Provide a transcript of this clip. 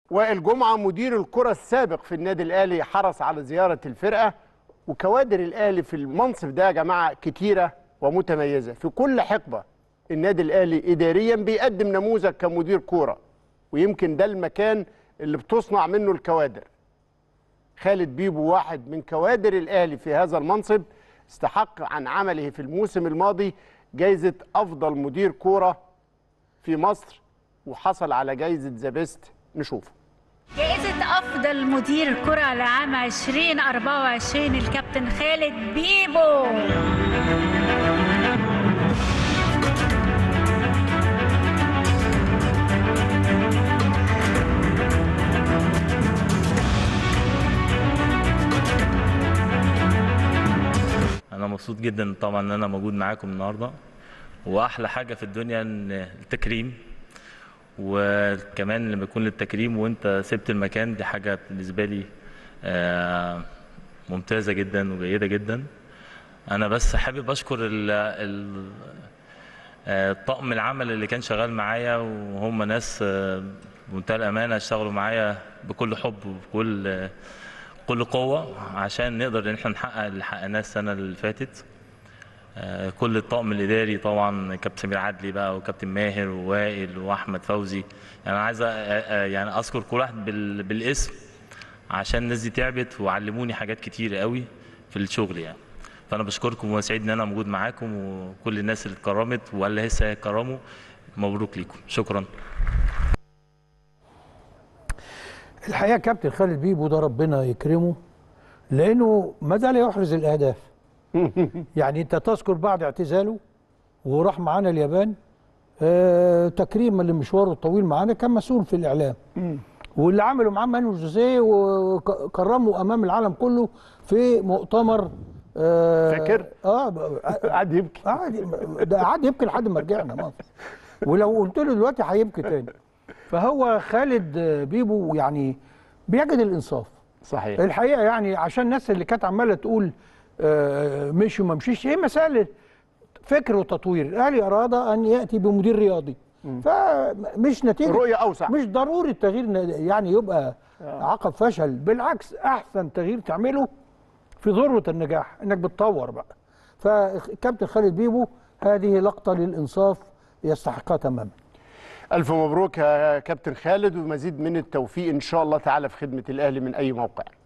وائل جمعه مدير الكره السابق في النادي الاهلي حرص على زياره الفرقه وكوادر الاهلي في المنصب ده يا جماعه كتيره ومتميزه في كل حقبه النادي الاهلي اداريا بيقدم نموذج كمدير كوره ويمكن ده المكان اللي بتصنع منه الكوادر خالد بيبو واحد من كوادر الاهلي في هذا المنصب استحق عن عمله في الموسم الماضي جايزه افضل مدير كوره في مصر وحصل على جايزه ذا بيست نشوفه جائزة أفضل مدير كرة لعام 2024 الكابتن خالد بيبو انا مبسوط جدا طبعا ان انا موجود معاكم النهارده واحلى حاجه في الدنيا ان التكريم وكمان لما يكون التكريم وانت سبت المكان دي حاجه بالنسبه لي آه، ممتازه جدا وجيده جدا انا بس حابب اشكر ال ال آه، طاقم العمل اللي كان شغال معايا وهم ناس آه، بمنتهى الامانه اشتغلوا معايا بكل حب وبكل آه، كل قوه عشان نقدر ان احنا نحقق اللي حققناه السنه اللي فاتت آه، كل الطاقم الاداري طبعا كابتن سمير عدلي بقى وكابتن ماهر ووائل واحمد فوزي يعني انا عايز أ- أ- يعني اذكر كل واحد بال- بالاسم عشان الناس دي تعبت وعلموني حاجات كتير قوي في الشغل يعني فانا بشكركم وسعيد ان انا موجود معاكم وكل الناس اللي اتكرمت واللي لسه هيتكرموا مبروك ليكم شكرا الحقيقه كابتن خالد بيبو ده ربنا يكرمه لانه ما زال يحرز الاهداف يعني انت تذكر بعد اعتزاله وراح معانا اليابان آه تكريما لمشواره الطويل معانا كان مسؤول في الاعلام واللي عمله معاه مانويل جوزيه وكرمه امام العالم كله في مؤتمر آه فاكر؟ اه ب- قعد يبكي قعد ده قعد يبكي لحد ما رجعنا مصر ولو قلت له دلوقتي هيبكي تاني فهو خالد بيبو يعني بيجد الانصاف صحيح الحقيقه يعني عشان الناس اللي كانت عماله تقول آه، مشي وما مشيش هي مساله فكر وتطوير الاهلي اراد ان ياتي بمدير رياضي فمش نتيجه رؤية أوسع. مش ضروري التغيير ن- يعني يبقى عقب فشل بالعكس احسن تغيير تعمله في ذروه النجاح انك بتطور بقى فكابتن خالد بيبو هذه لقطه للانصاف يستحقها تماما الف مبروك يا كابتن خالد ومزيد من التوفيق ان شاء الله تعالى في خدمه الاهلي من اي موقع